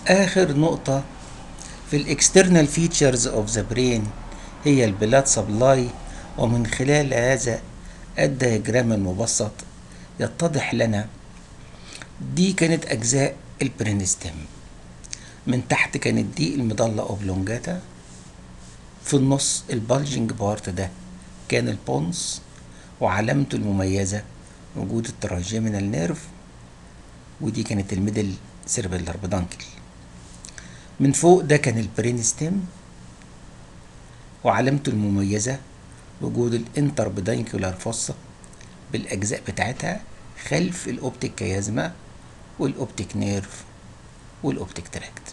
آخر نقطة في الاكسترنال فيتشرز اوف ذا برين هي البلاد سبلاي ومن خلال هذا الدياجرام المبسط يتضح لنا دي كانت أجزاء البرينستم من تحت كانت دي المضلة أوبلونجاتا في النص البالجنج بارت ده كان البونس وعلامته المميزة وجود التراجيمينال نيرف ودي كانت الميدل سيربيلر بدانكل من فوق ده كان البرين ستيم وعلامته المميزة وجود الانتر بدانكولار فوسا بالأجزاء بتاعتها خلف الأوبتيك كيازما والأوبتيك نيرف والأوبتيك تراكت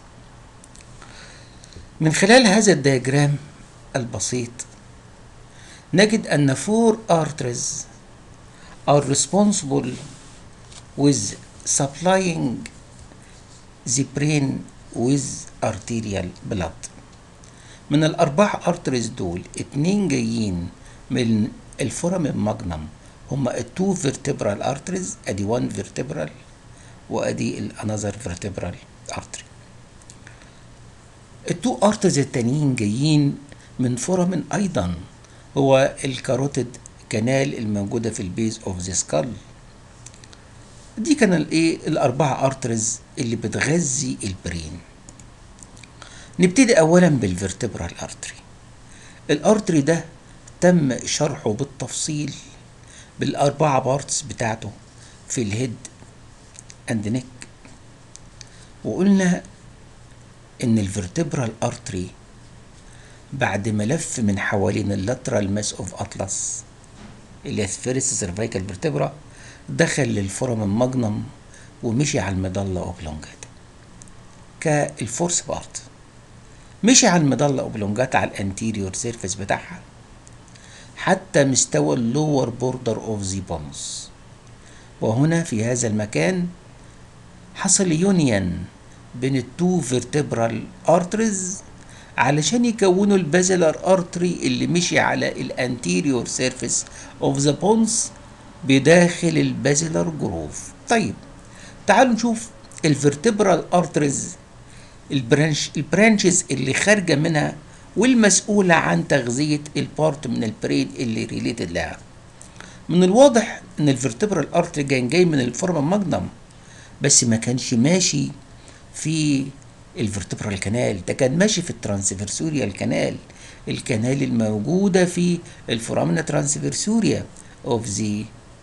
من خلال هذا الدياجرام البسيط نجد أن four arteries are responsible with supplying the brain with arterial blood من الأربع arteries دول اتنين جايين من الفورامين ماجنم هما التو vertebral arteries ادي one vertebral وادي الانذر vertebral artery التو ارترز التانيين جايين من فورامين ايضا هو الكاروتيد كانال الموجودة في البيز اوف ذا سكال دي كان الايه الاربعة ارترز اللي بتغذي البرين نبتدي اولا بالفرتبرال ارتري الارتري ده تم شرحه بالتفصيل بالاربعة بارتس بتاعته في الهيد اند نيك وقلنا ان الفرتبرال ارتري بعد ما لف من حوالين اللاترال ماس اوف اطلس اللي هي فيرست سيرفايكال فيرتبرا دخل للفورامين ماجنم ومشي على المضلة اوبلونجاتا كالفورس بارت مشي على المضلة اوبلونجاتا على الانتيريور سيرفيس بتاعها حتى مستوى اللور بوردر اوف ذا بونز وهنا في هذا المكان حصل يونيون بين التو فيرتبرال ارتريز علشان يكونوا البازلر ارتري اللي مشي على الانتيريور سيرفيس اوف ذا بونز بداخل البازلر جروف طيب تعالوا نشوف الفيرتبرال ارتريز البرانش البرانشز اللي خارجه منها والمسؤوله عن تغذيه البارت من البرين اللي ريليتد لها من الواضح ان الفيرتبرال ارتري كان جاي من الفورما ماجنم بس ما كانش ماشي في الفرتبرال كانال ده كان ماشي في الترانسفيرسوريال كانال الكنال الموجودة في الفورامنا ترانسفيرسوريا اوف ذا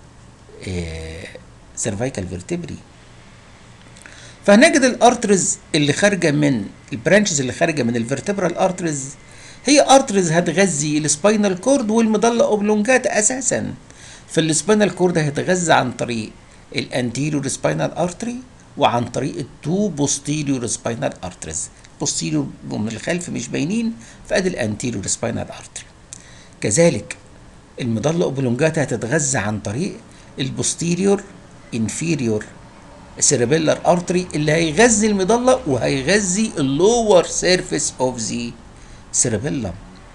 سيرفايكال فيرتبري فهنجد الارترز اللي خارجة من البرانشز اللي خارجة من الفيرتبرال ارترز هي ارترز هتغذي السباينال كورد والمضلة اوبلونجات اساسا فالسباينال كورد هيتغذى عن طريق الانتيريور سباينال ارتري وعن طريق التو بوستيريور سباينال ارتريز بوستيريور من الخلف مش باينين فادي الانتيريور سباينال ارتري كذلك المضلة اوبلونجاتا هتتغذى عن طريق البوستيريور انفيريور سيربيلر ارتري اللي هيغذي المضلة وهيغذي اللور سيرفيس اوف ذا سيربيلم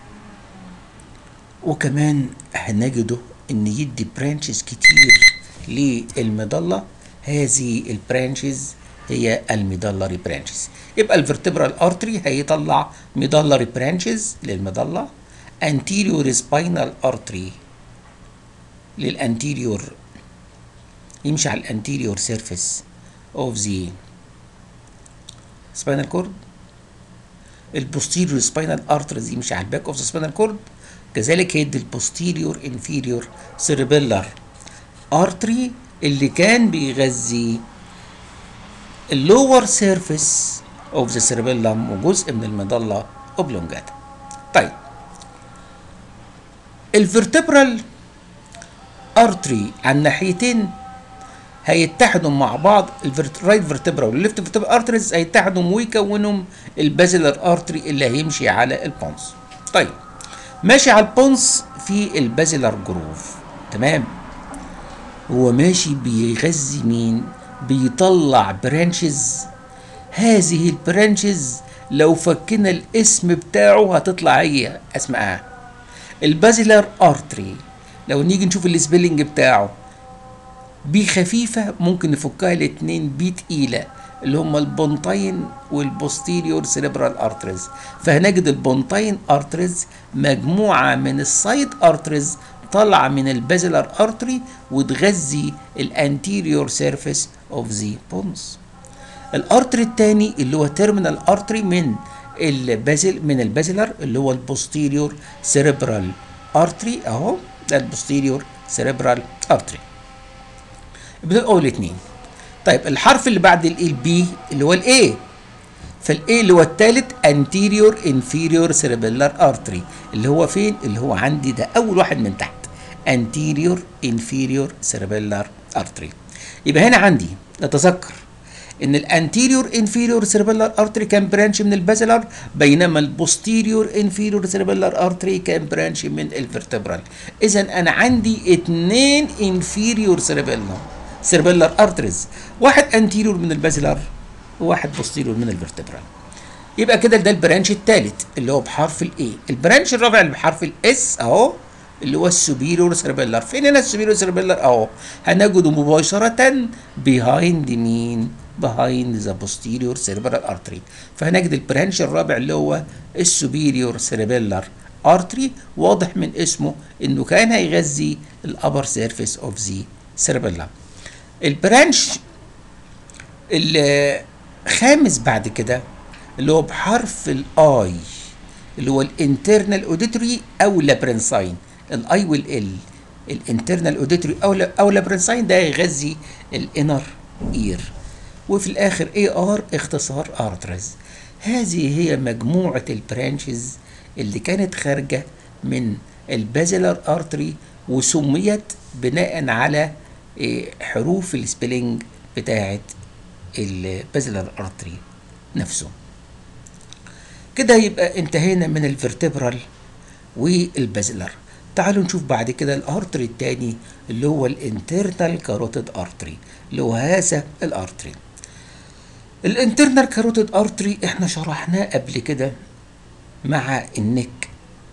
وكمان هنجده ان يدي برانشز كتير للمضله هذه البرانشز هي الميدالري برانشز يبقى الفرتبرال ارتري هيطلع ميدالري برانشز للمضله anterior spinal artery للانتيريور يمشي على الانتيريور سيرفيس اوف ذا سباينال كورد البوستيريور سباينال ارتريز يمشي على الباك اوف ذا سباينال كورد كذلك هيدي البوستيريور انفيريور سيربيلر ارتري اللي كان بيغذي اللور سيرفيس اوف ذا سيربيلم وجزء من المظله اوبلونجاتا طيب الفرتبرال ارتري على الناحيتين هيتحدوا مع بعض الرايت فيرتبرا والليفت فيرتبرا ارتريز هيتحدوا ويكونوا البازلر ارتري اللي هيمشي على البونس طيب ماشي على البونس في البازلر جروف تمام هو ماشي بيغذي مين بيطلع برانشز هذه البرانشز لو فكنا الاسم بتاعه هتطلع هي اسمها البازلر ارتري لو نيجي نشوف السبيلنج بتاعه بي خفيفة ممكن نفكها الاتنين بي تقيلة اللي هم البونتاين والبوستيريور سيريبرال ارتريز فهنجد البونتاين ارتريز مجموعه من السايد ارتريز طالعه من البازلر ارتري وتغذي الانتيريور سيرفيس اوف ذا بونز الارتري الثاني اللي هو تيرمينال ارتري من البازل من البازلر اللي هو البوستيريور سيريبرال ارتري اهو ده البوستيريور سيريبرال ارتري بتبقوا الاثنين طيب الحرف اللي بعد الاي بي اللي هو الاي فالاي اللي هو الثالث انتيريور انفيريور سيريبيلار ارتري اللي هو فين اللي هو عندي ده اول واحد من تحت انتيريور انفيريور سيريبيلار ارتري يبقى هنا عندي نتذكر ان الانتيريور انفيريور سيربيلار ارتري كان برانش من البازلر بينما البوستيريور انفيريور سيربيلار ارتري كان برانش من الفرتبرال اذا انا عندي اثنين انفيريور سيربيلار سيربيلار ارتريز واحد انتيريور من البازلر وواحد بوستيريور من الفرتبرال يبقى كده ده البرانش الثالث اللي هو بحرف الاي البرانش الرابع اللي بحرف الاس اهو اللي هو السوبيريور سيربيلار فين هنا السوبيريور سيربيلار اهو هنجده مباشرة بيهايند مين behind the posterior cerebral artery فهنجد البرانش الرابع اللي هو السوبيريور cerebellar artery واضح من اسمه انه كان هيغذي الابر سيرفيس اوف ذا cerebellum البرانش الخامس بعد كده اللي هو بحرف الاي اللي هو الانترنال اوديتوري او لابرنساين الاي والال الانترنال اوديتوري او او لابرنساين ده يغذي الانر اير وفي الاخر اي ار اختصار ارترز هذه هي مجموعة البرانشز اللي كانت خارجة من البازلر ارتري وسميت بناء على حروف السبيلنج بتاعة البازلر ارتري نفسه كده يبقى انتهينا من الفرتبرال والبازلر تعالوا نشوف بعد كده الارتري الثاني اللي هو الانترنال كاروتيد ارتري اللي هو هذا الارتري الانترنال كاروتيد ارتري احنا شرحناه قبل كده مع النك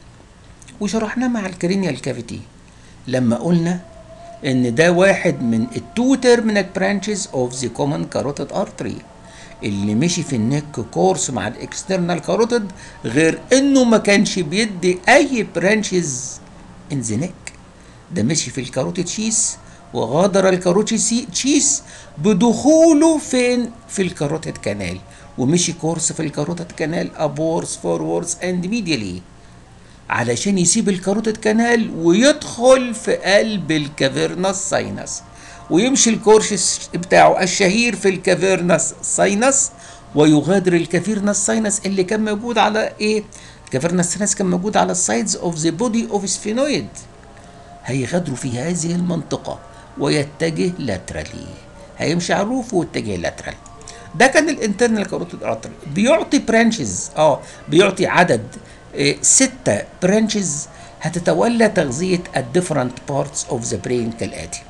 وشرحناه مع الكرينيال كافيتي لما قلنا ان ده واحد من التو تيرمينال برانشز اوف ذا كومن كاروتيد ارتري اللي مشي في النك كورس مع الاكسترنال كاروتيد غير انه ما كانش بيدي اي برانشز ان ذا نك ده مشي في الكاروتيد شيس وغادر الكاروتيد تشيس بدخوله فين في الكاروتيد كانال ومشي كورس في الكاروتيد كانال ابورس فورورز اند ميديالي علشان يسيب الكاروتيد كانال ويدخل في قلب الكافيرنس ساينس ويمشي الكورس بتاعه الشهير في الكافيرنس ساينس ويغادر الكافيرنس ساينس اللي كان موجود على ايه الكافيرنس ساينس كان موجود على السايدز اوف ذا بودي اوف سفينويد هيغادروا في هذه المنطقة ويتجه لاترالي هيمشي على الروف ويتجه لاترال ده كان الانترنال كاروتيد ارتري بيعطي برانشز اه بيعطي عدد إيه ستة برانشز هتتولى تغذية الديفرنت بارتس اوف ذا برين كالآتي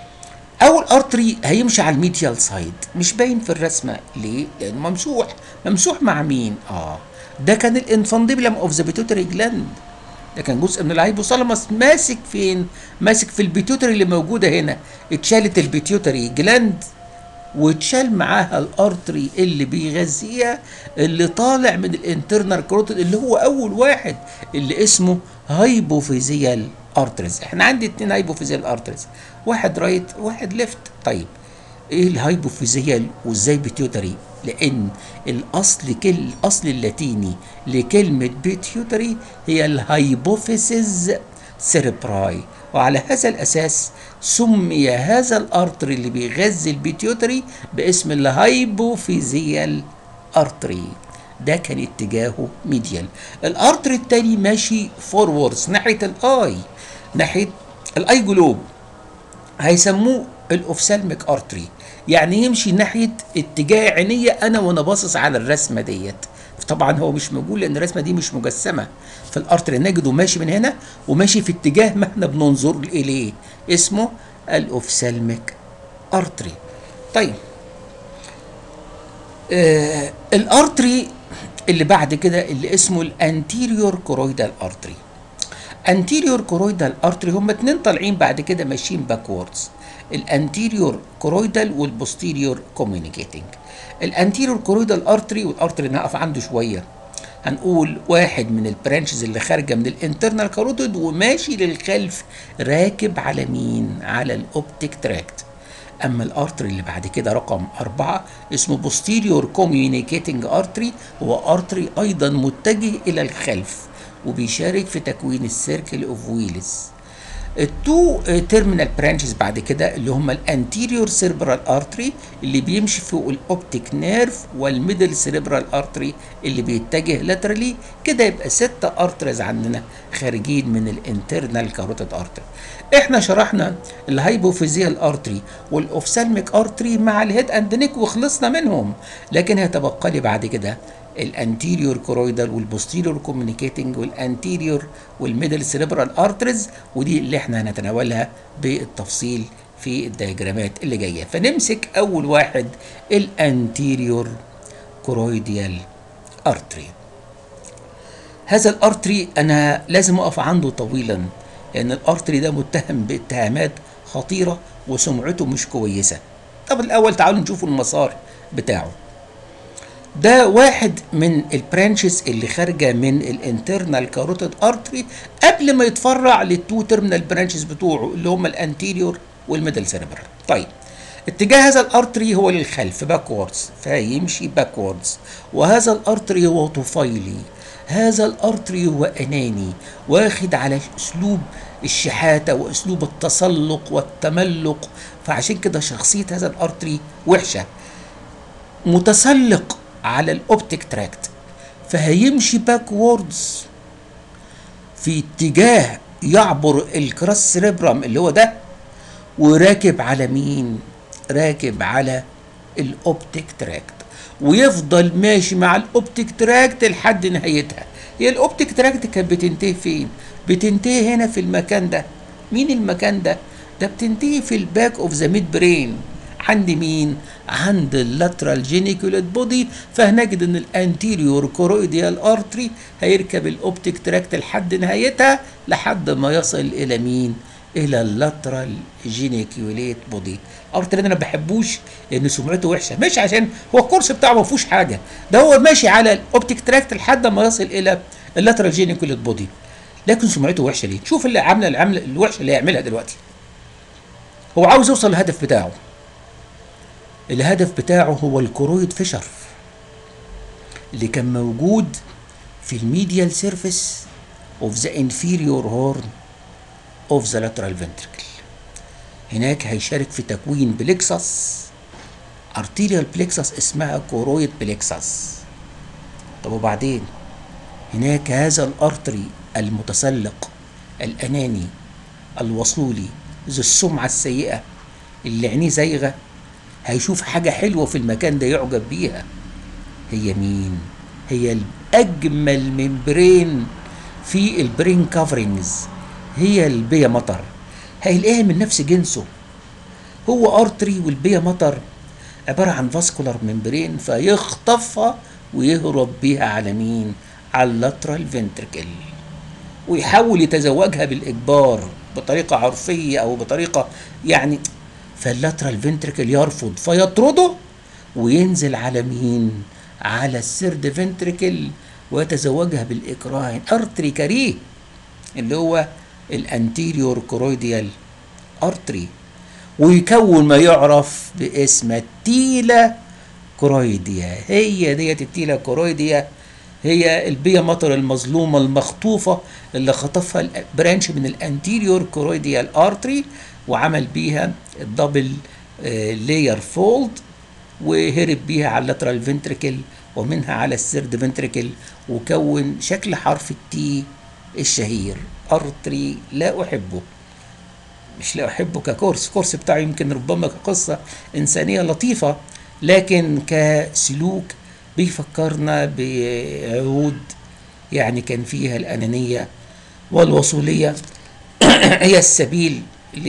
أول ارتري هيمشي على الميديال سايد مش باين في الرسمة ليه؟ لأنه ممسوح ممسوح مع مين؟ اه ده كان الانفانديبلم اوف ذا بيتوتري جلاند ده كان جزء من الهايبوثالاموس ماسك فين؟ ماسك في البيتيوتري اللي موجوده هنا اتشالت البيتيوتري جلاند واتشال معاها الارتري اللي بيغذيها اللي طالع من الانترنال كروتيد اللي هو اول واحد اللي اسمه هايبوفيزيال ارتريز احنا عندي اتنين هايبوفيزيال ارتريز واحد رايت واحد ليفت طيب ايه الهايبوفيزيال وازاي بيتيوتري لان الاصل كل الاصل اللاتيني لكلمه بيتيوتري هي الهايبوفيسيز سيربراي وعلى هذا الاساس سمي هذا الارتري اللي بيغذي البيتيوتري باسم الهايبوفيزيال ارتري ده كان اتجاهه ميديال الارتري التاني ماشي فوروردز ناحيه الاي ناحيه الاي جلوب هيسموه الاوفسالميك ارتري يعني يمشي ناحيه اتجاه عينيه انا وانا باصص على الرسمه ديت طبعا هو مش موجود لان الرسمه دي مش مجسمه في الارتري نجده ماشي من هنا وماشي في اتجاه ما احنا بننظر اليه اسمه الاوفسالميك ارتري طيب آه الارتري اللي بعد كده اللي اسمه الانتيريور كورويدال ارتري anterior choroidal artery هم اتنين طالعين بعد كده ماشيين باكوردز الانتيريور كورويدال والبوستيريور كوميونيكيتنج الانتيريور كورويدال ارتري والارتري نقف عنده شويه هنقول واحد من البرانشز اللي خارجه من الانترنال كاروتيد وماشي للخلف راكب على مين على الاوبتيك تراكت اما الارتري اللي بعد كده رقم أربعة اسمه بوستيريور كوميونيكيتنج ارتري هو ارتري ايضا متجه الى الخلف وبيشارك في تكوين السيركل اوف ويلز التو تيرمينال برانشز بعد كده اللي هم الانتيريور سيربرال ارتري اللي بيمشي فوق الاوبتيك نيرف والميدل سيربرال ارتري اللي بيتجه لاترالي كده يبقى ستة ارترز عندنا خارجين من الانترنال كاروتيد ارتري احنا شرحنا الهايبوفيزيال ارتري والاوفسالميك ارتري مع الهيد اند نيك وخلصنا منهم لكن هيتبقى لي بعد كده الانتيريور كورويدال والبوستيريور كوميونيكيتنج والانتيريور والميدل سيريبرال ارترز ودي اللي احنا هنتناولها بالتفصيل في الدياجرامات اللي جايه فنمسك اول واحد الانتيريور كورويديال ارتري هذا الارتري انا لازم اقف عنده طويلا لان الارتري ده متهم باتهامات خطيره وسمعته مش كويسه طب الاول تعالوا نشوف المسار بتاعه ده واحد من البرانشز اللي خارجه من الانترنال كاروتيد ارتري قبل ما يتفرع للتو تيرمينال برانشز بتوعه اللي هم الانتيريور والميدل سيربرال طيب اتجاه هذا الارتري هو للخلف باكوردز فيمشي باكوردز وهذا الارتري هو طفيلي هذا الارتري هو اناني واخد على اسلوب الشحاته واسلوب التسلق والتملق فعشان كده شخصيه هذا الارتري وحشه متسلق على الاوبتيك تراكت فهيمشي باكوردز في اتجاه يعبر الكراس سيريبرام اللي هو ده وراكب على مين راكب على الاوبتيك تراكت ويفضل ماشي مع الاوبتيك تراكت لحد نهايتها هي الاوبتيك تراكت كانت بتنتهي فين بتنتهي هنا في المكان ده مين المكان ده ده بتنتهي في الباك اوف ذا ميد برين عند مين عند اللاترال جينيكوليت بودي فهنجد ان الانتيريور كورويديال ارتري هيركب الاوبتيك تراكت لحد نهايتها لحد ما يصل الى مين الى اللاترال جينيكوليت بودي ارتري انا ما بحبوش لان سمعته وحشه مش عشان هو الكورس بتاعه ما فيهوش حاجه ده هو ماشي على الاوبتيك تراكت لحد ما يصل الى اللاترال جينيكوليت بودي لكن سمعته وحشه ليه شوف اللي عامله العمله الوحشه اللي هيعملها دلوقتي هو عاوز يوصل للهدف بتاعه الهدف بتاعه هو الكرويد فيشر اللي كان موجود في الميديال سيرفيس اوف ذا انفيريور هورن اوف ذا لاترال فنتركل هناك هيشارك في تكوين بليكسس ارتيريال بليكسس اسمها كورويد بليكسس طب وبعدين هناك هذا الارتري المتسلق الاناني الوصولي ذو السمعه السيئه اللي عينيه زايغه هيشوف حاجة حلوة في المكان ده يعجب بيها هي مين؟ هي الأجمل ممبرين في البرين كافرينجز هي البيا مطر هيلاقيها من نفس جنسه هو ارتري والبيا مطر عبارة عن فاسكولار ممبرين فيخطفها ويهرب بيها على مين؟ على اللاترال فنتركل ويحاول يتزوجها بالإجبار بطريقة عرفية أو بطريقة يعني فاللاترال فنتركل يرفض فيطرده وينزل على مين على السيرد فنتركل ويتزوجها بالاكراه ارتري كريه اللي هو الانتيريور كرويديال ارتري ويكون ما يعرف باسم التيلا كرويديا هي ديت التيلا كرويديا هي البيا مطر المظلومة المخطوفة اللي خطفها برانش من الانتيريور كرويديال ارتري وعمل بيها الدبل لاير فولد وهرب بيها على اللاترال فنتركل ومنها على السيرد فنتركل وكون شكل حرف التي الشهير ارتري لا احبه مش لا احبه ككورس كورس بتاعه يمكن ربما كقصه انسانيه لطيفه لكن كسلوك بيفكرنا بعهود يعني كان فيها الانانيه والوصوليه هي السبيل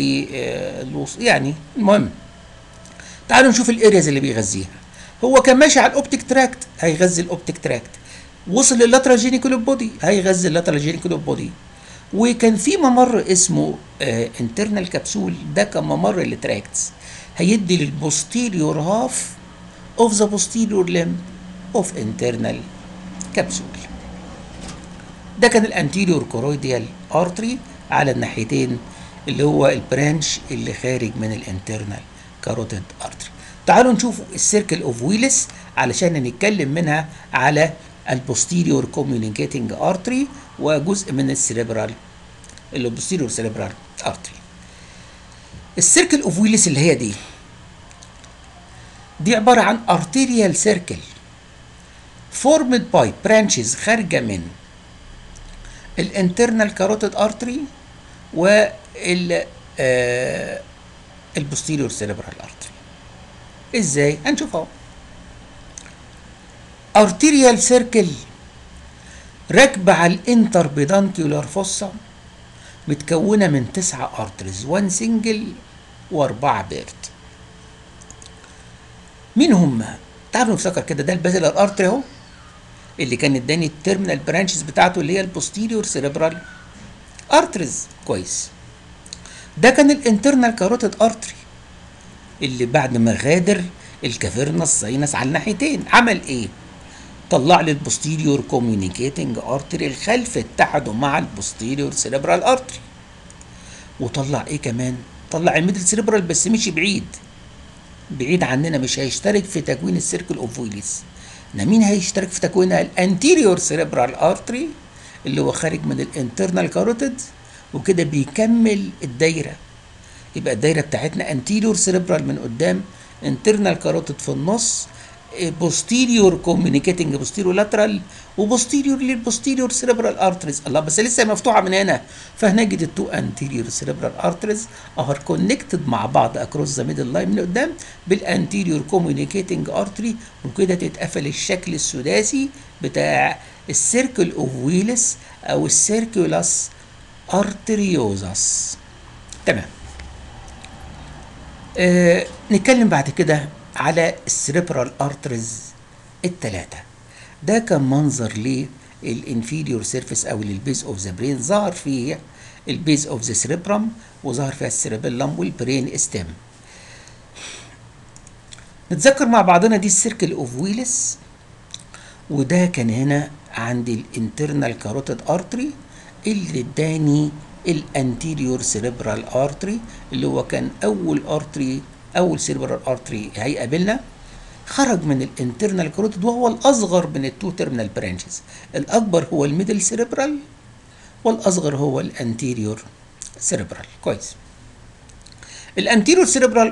للوص يعني المهم تعالوا نشوف الارياز اللي بيغذيها هو كان ماشي على الاوبتيك تراكت هيغذي الاوبتيك تراكت وصل لللاترال جينيكول بودي هيغذي اللاترال جينيكول بودي وكان في ممر اسمه انترنال كبسول ده كان ممر للتراكتس هيدي للبوستيريور هاف اوف ذا بوستيريور ليم اوف انترنال كبسول ده كان الانتيريور كورويديال ارتري على الناحيتين اللي هو البرانش اللي خارج من الانترنال كاروتيد ارتري تعالوا نشوف السيركل اوف ويلس علشان نتكلم منها على البوستيريور كوميونيكيتنج ارتري وجزء من السيريبرال اللي بوستيريور سيريبرال ارتري السيركل اوف ويلس اللي هي دي دي عباره عن ارتيريال سيركل formed by branches خارجه من الانترنال كاروتيد ارتري وال آه البوستيريور سيريبرال ارتري ازاي هنشوف اهو ارتيريال سيركل راكبه على الانتر بيدانكيولار فوسا متكونه من تسعة ارتريز وان سنجل واربعة بيرت مين هم تعالوا نفتكر كده ده البازلر ارتري اهو اللي كان اداني التيرمينال برانشز بتاعته اللي هي البوستيريور سيريبرال ارتريز كويس ده كان الانترنال كاروتيد ارتري اللي بعد ما غادر الكافيرنس ساينس على الناحيتين عمل ايه طلع لي البوستيريور كوميونيكيتنج ارتري الخلف اتحدوا مع البوستيريور سيريبرال ارتري وطلع ايه كمان طلع الميدل سيريبرال بس مشي بعيد بعيد عننا مش هيشترك في تكوين السيركل اوف ويليس ده مين هيشترك في تكوينها الانتيريور سيريبرال ارتري اللي هو خارج من الانترنال كاروتيد وكده بيكمل الدايره يبقى الدايره بتاعتنا انتيريور سيريبرال من قدام انترنال كاروتيد في النص بوستيريور كوميونيكيتنج بوستيريور لاترال وبوستيريور للبوستيريور سيريبرال ارتريز الله بس لسه مفتوحه من هنا فهنجد التو انتيريور سيريبرال ارتريز ار كونكتد مع بعض اكروس ذا ميدل لاين من قدام بالانتيريور كوميونيكيتنج ارتري وكده تتقفل الشكل السداسي بتاع السيركل اوف ويلس او السيركولاس ارتريوزاس تمام آه نتكلم بعد كده على السريبرال ارتريز الثلاثه ده كان منظر للانفيريور سيرفيس او للبيز اوف ذا برين ظهر فيه البيز اوف ذا سريبرم وظهر فيها السيربيلم والبرين استم نتذكر مع بعضنا دي السيركل اوف ويلس وده كان هنا عند الانترنال كاروتيد ارتري اللي اداني الانتيريور سيريبرال ارتري اللي هو كان اول ارتري اول سيربرال ارتري هيقابلنا خرج من الانترنال كاروتيد وهو الاصغر من التو تيرمينال برانشز الاكبر هو الميدل سيريبرال والاصغر هو الانتيريور سيريبرال كويس الانتيريور سيريبرال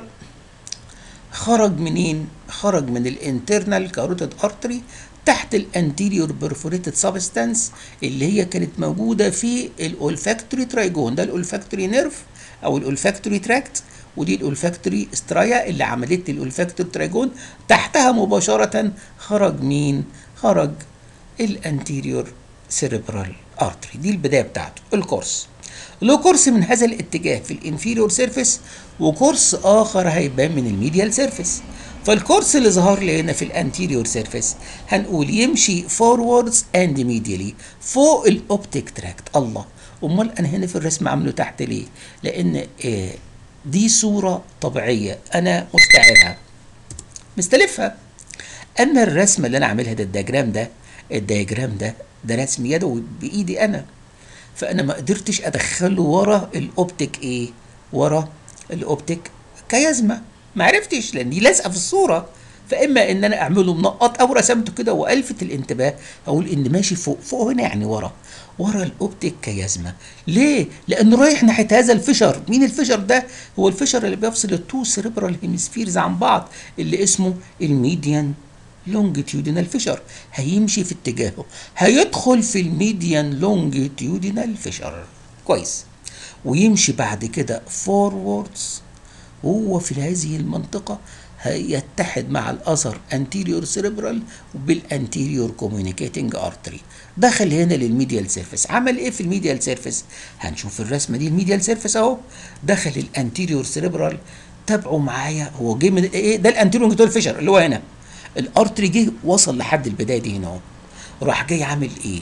خرج منين خرج من الانترنال كاروتيد ارتري تحت الانتيريور برفوريتد سبستانس اللي هي كانت موجوده في الاولفاكتوري ترايجون ده الاولفاكتوري نيرف او الاولفاكتوري تراكت ودي الاولفاكتوري سترايا اللي عملت لي الاولفاكتوري ترايجون تحتها مباشره خرج مين خرج الانتيريور سيريبرال ارتري دي البدايه بتاعته الكورس له كورس من هذا الاتجاه في الانفيريور سيرفيس وكورس اخر هيبان من الميديال سيرفيس فالكورس اللي ظهر لي هنا في الانتيريور سيرفيس هنقول يمشي فوروردز اند ميديالي فوق الاوبتيك تراكت الله امال انا هنا في الرسم عامله تحت ليه لان آه دي صوره طبيعيه انا مستعيرها مستلفها اما الرسمه اللي انا عاملها ده الدياجرام ده الدياجرام ده ده رسم يدوي بايدي انا فانا ما قدرتش ادخله ورا الاوبتيك ايه ورا الاوبتيك كيازمه ما عرفتش لان دي لازقه في الصوره فاما ان انا اعمله منقط او رسمته كده والفت الانتباه اقول ان ماشي فوق فوق هنا يعني ورا ورا الاوبتيك كيازمه ليه لانه رايح ناحيه هذا الفشر مين الفشر ده هو الفشر اللي بيفصل التو سيريبرال هيمسفيرز عن بعض اللي اسمه الميديان لونجيتيودينال فيشر هيمشي في اتجاهه هيدخل في الميديان لونجيتيودينال فيشر كويس ويمشي بعد كده فوروردز وهو في هذه المنطقة هيتحد مع الأثر anterior cerebral بالانتيريور communicating artery دخل هنا للميديال سيرفيس عمل ايه في الميديال سيرفيس هنشوف الرسمة دي الميديال سيرفيس اهو دخل الانتيريور سيريبرال تابعوا معايا هو جه من ايه ده الانتيريور لونجيتيودينال فيشر اللي هو هنا الارتري جه وصل لحد البدايه دي هنا اهو راح جاي عامل ايه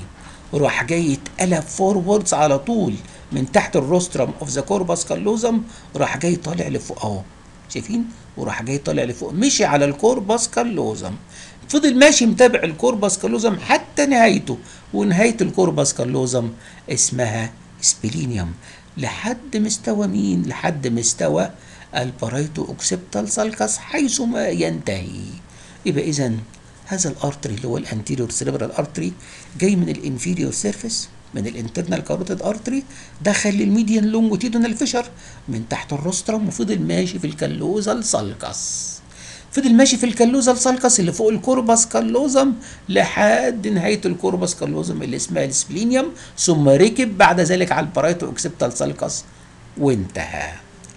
وراح جاي اتقلب فوروردز على طول من تحت الروسترم اوف ذا كوربس كالوزم وراح جاي طالع لفوق اهو شايفين وراح جاي طالع لفوق مشي على الكوربس كالوزم فضل ماشي متابع الكوربس كالوزم حتى نهايته ونهايه الكوربس كالوزم اسمها سبلينيوم لحد مستوى مين لحد مستوى البرايتو اوكسبتال سالكس حيث ما ينتهي يبقى اذا هذا الارتري اللي هو الانتيريور سيريبرال ارتري جاي من الانفيريور سيرفيس من الانترنال كاروتيد ارتري دخل الميديان لونجيتودينال فيشر من تحت الروسترم وفضل ماشي في الكالوزال سالكس فضل ماشي في الكالوزال سالكس اللي فوق الكوربس كالوزم لحد نهايه الكوربس كالوزم اللي اسمها السبلينيوم ثم ركب بعد ذلك على البرايتو اوكسبتال سالكس وانتهى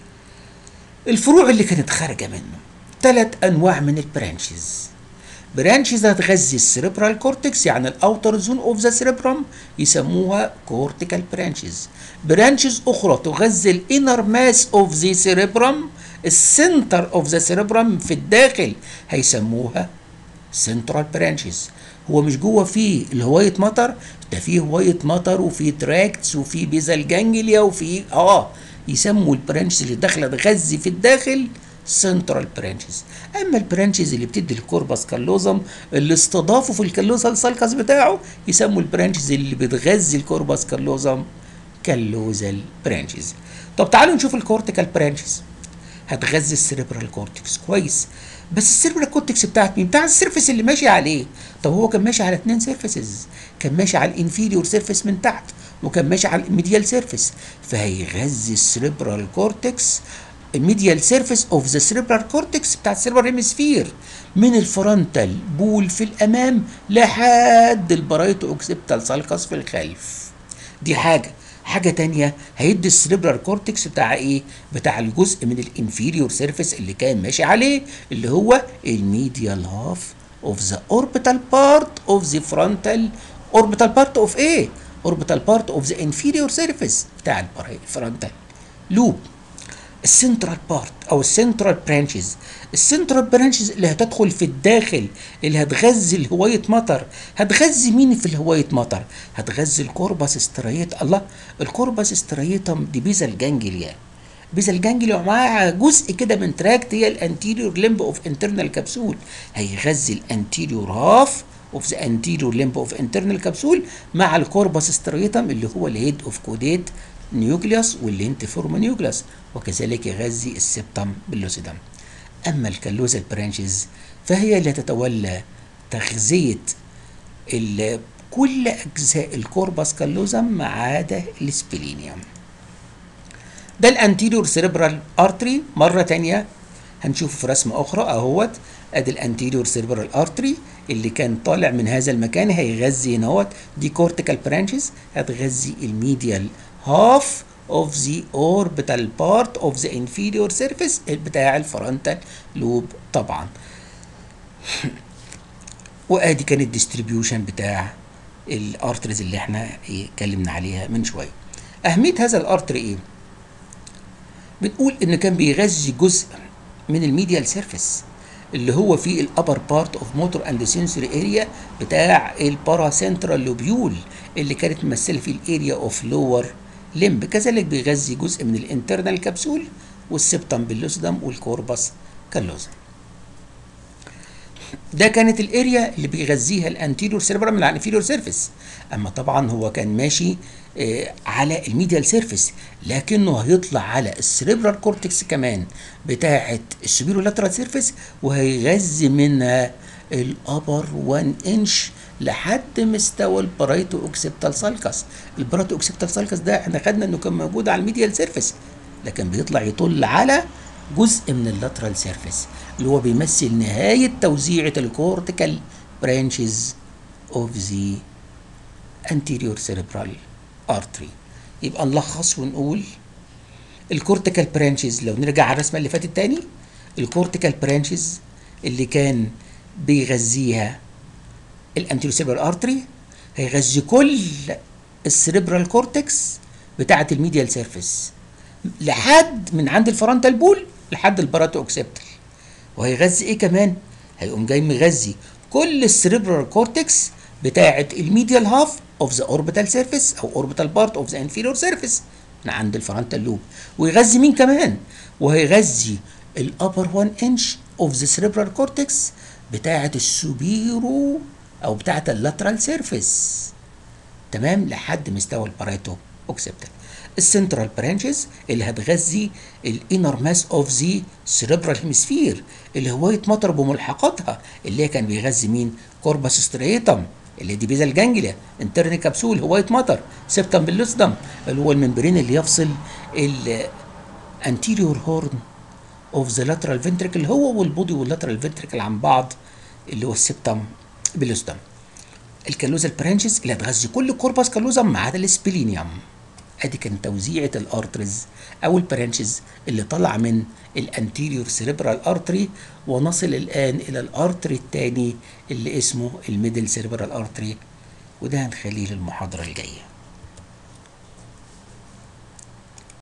الفروع اللي كانت خارجه منه ثلاث انواع من البرانشز برانشز هتغذي السيريبرال كورتكس يعني الاوتر زون اوف ذا سيريبرم يسموها كورتيكال برانشز برانشز اخرى تغذي الانر ماس اوف ذا سيريبرم السنتر اوف ذا سيريبرم في الداخل هيسموها سنترال برانشز هو مش جوه فيه الهوايه مطر ده فيه هوايه مطر وفيه تراكتس وفيه بيزال جانجليا وفيه اه يسموا البرانشز اللي داخله تغذي في الداخل سنترال برانشز اما البرانشز اللي بتدي الكوربس كالوزم اللي استضافوا في الكالوزال سالكس بتاعه يسموا البرانشز اللي بتغذي الكوربس كالوزم كالوزال برانشز طب تعالوا نشوف الكورتيكال برانشز هتغذي السيريبرال كورتكس كويس بس السيريبرال كورتكس بتاعت مين بتاع السيرفيس اللي ماشي عليه طب هو كان ماشي على اتنين سيرفيسز كان ماشي على الانفيريور سيرفيس من تحت وكان ماشي على الميديال سيرفيس فهيغذي السيريبرال كورتكس الميديال سيرفيس اوف ذا سيريبرال كورتكس بتاع السيريبرال هيمسفير من الفرونتال بول في الامام لحد البرايتو اوكسيبتال سالكس في الخلف دي حاجه حاجة تانية هيدي السريبرال كورتكس بتاع ايه؟ بتاع الجزء من الانفيريور سيرفيس اللي كان ماشي عليه اللي هو الميديال هاف اوف ذا اوربيتال بارت اوف ذا فرونتال اوربيتال بارت اوف ايه؟ اوربيتال بارت اوف ذا انفيريور سيرفيس بتاع الفرونتال لوب السنترال بارت او السنترال برانشز السنترال برانشز اللي هتدخل في الداخل اللي هتغذي الهوايه مطر هتغذي مين في الهوايه مطر هتغذي الكوربس استريت الله الكوربس استريتم دي بيزال جانجليا بيزال جانجليا ومعاها جزء كده من تراكت هي الانتيريور لمب اوف انترنال كبسول هيغذي الانتيريور هاف اوف ذا انتيريور لمب اوف انترنال كبسول مع الكوربس استريتم اللي هو الهيد اوف كوديت نيوكليوس واللينتيفورم نيوكليوس وكذلك يغذي السبتم باللوسيدم أما الكالوزال برانشز فهي اللي تتولى تغذية كل أجزاء الكوربس كالوزم ما عدا السبلينيوم ده الانتيريور سيريبرال ارتري مرة تانية هنشوفه في رسمة أخرى أهوت ادي الانتيريور سيربرال ارتري اللي كان طالع من هذا المكان هيغذي هنا اهوت دي كورتيكال برانشز هتغذي الميديال half of the orbital part of the inferior surface بتاع الفرونتال لوب طبعا وادي كان الديستريبيوشن بتاع الارتريز اللي احنا اتكلمنا عليها من شويه اهميه هذا الارتري ايه بنقول ان كان بيغذي جزء من الميديال سيرفيس اللي هو في الابر بارت اوف موتور اند سنسوري اريا بتاع البارا سنترال لوبيول اللي كانت ممثله في الاريا اوف لور لمب كذلك بيغذي جزء من الانترنال كبسول والسبتم باللوسدم والكوربس كاللوزم ده كانت الاريا اللي بيغذيها الانتيريور سيربرم من الانفيريور سيرفيس اما طبعا هو كان ماشي آه على الميديال سيرفيس لكنه هيطلع على السيربرال كورتكس كمان بتاعه السوبيرو لاترال سيرفيس وهيغذي منها الابر 1 انش لحد مستوى البرايتو اوكسيبتال سالكس البرايتو اوكسيبتال سالكس ده احنا خدنا انه كان موجود على الميديال سيرفيس لكن بيطلع يطل على جزء من اللاترال سيرفيس اللي هو بيمثل نهاية توزيعة الكورتيكال برانشز اوف ذا anterior cerebral artery يبقى نلخص ونقول الكورتيكال برانشز لو نرجع على الرسمة اللي فاتت تاني الكورتيكال برانشز اللي كان بيغذيها الانتيريور سيربرال ارتري هيغذي كل السيربرال كورتكس بتاعه الميديال سيرفيس لحد من عند الفرونتال بول لحد الباراتو اوكسبتال وهيغذي ايه كمان هيقوم جاي مغذي كل السيربرال كورتكس بتاعه الميديال هاف of the orbital surface او orbital part of the inferior surface من عند الفرونتال لوب ويغذي مين كمان وهيغذي الابر 1 انش اوف ذا cerebral cortex بتاعه السوبيرو او بتاعه اللاترال سيرفيس تمام لحد مستوى البارايتو اوكسبتال السنترال برانشز اللي هتغذي الانر ماس اوف ذا سيريبرال هيمسفير اللي هوايه مطر بملحقاتها اللي هي كان بيغذي مين كوربس ستريتم اللي دي بيزا الجانجليا انترن كبسول هوايه مطر سيبتم باللوسدم اللي هو الممبرين اللي يفصل الانتيريور هورن اوف ذا لاترال فنتريكل هو والبودي واللاترال فنتريكل عن بعض اللي هو السبتم باللوسدم الكالوزا البرانشز اللي هتغذي كل كوربس كالوزا ما عدا السبلينيوم ادي كان توزيعه الارترز او البرانشز اللي طلع من الانتيريور سيريبرال ارتري ونصل الان الى الارتري الثاني اللي اسمه الميدل سيريبرال ارتري وده هنخليه للمحاضره الجايه